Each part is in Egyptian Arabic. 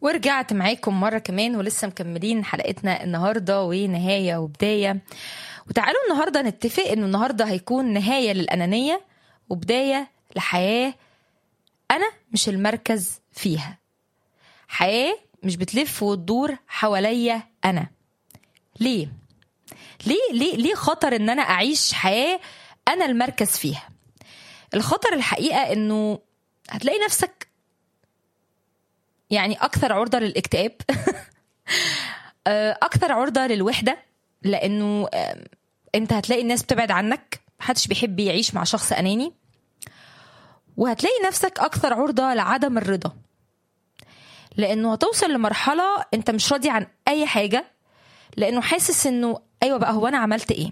ورجعت معاكم مرة كمان ولسه مكملين حلقتنا النهاردة ونهاية وبداية وتعالوا النهاردة نتفق انه النهاردة هيكون نهاية للأنانية وبداية لحياة أنا مش المركز فيها حياة مش بتلف وتدور حواليا أنا ليه؟ ليه ليه ليه خطر ان انا اعيش حياه انا المركز فيها الخطر الحقيقه انه هتلاقي نفسك يعني اكثر عرضه للاكتئاب اكثر عرضه للوحده لانه انت هتلاقي الناس بتبعد عنك محدش بيحب يعيش مع شخص اناني وهتلاقي نفسك اكثر عرضه لعدم الرضا لانه هتوصل لمرحله انت مش راضي عن اي حاجه لانه حاسس انه ايوه بقى هو انا عملت ايه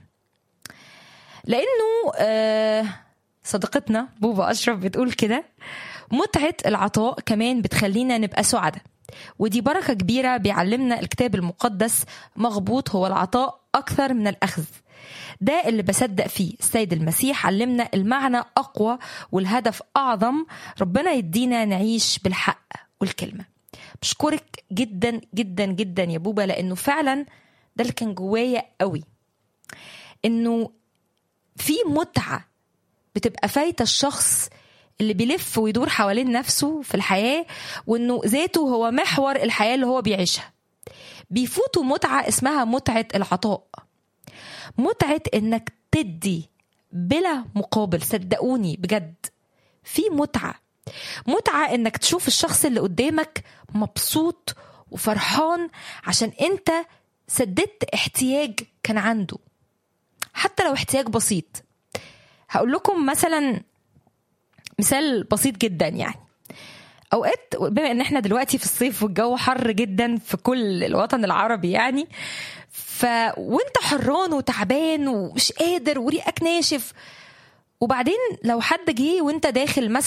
لانه آه صديقتنا بوبا اشرف بتقول كده متعه العطاء كمان بتخلينا نبقى سعداء ودي بركه كبيره بيعلمنا الكتاب المقدس مغبوط هو العطاء اكثر من الاخذ ده اللي بصدق فيه السيد المسيح علمنا المعنى اقوى والهدف اعظم ربنا يدينا نعيش بالحق والكلمه بشكرك جدا جدا جدا يا بوبا لانه فعلا ده اللي كان جوايا قوي انه في متعه بتبقى فايته الشخص اللي بيلف ويدور حوالين نفسه في الحياه وانه ذاته هو محور الحياه اللي هو بيعيشها بيفوتوا متعه اسمها متعه العطاء متعه انك تدي بلا مقابل صدقوني بجد في متعه متعه انك تشوف الشخص اللي قدامك مبسوط وفرحان عشان انت سددت احتياج كان عنده حتى لو احتياج بسيط هقول لكم مثلا مثال بسيط جدا يعني اوقات بما ان احنا دلوقتي في الصيف والجو حر جدا في كل الوطن العربي يعني ف وانت حران وتعبان ومش قادر وريقك ناشف وبعدين لو حد جه وانت داخل مثلا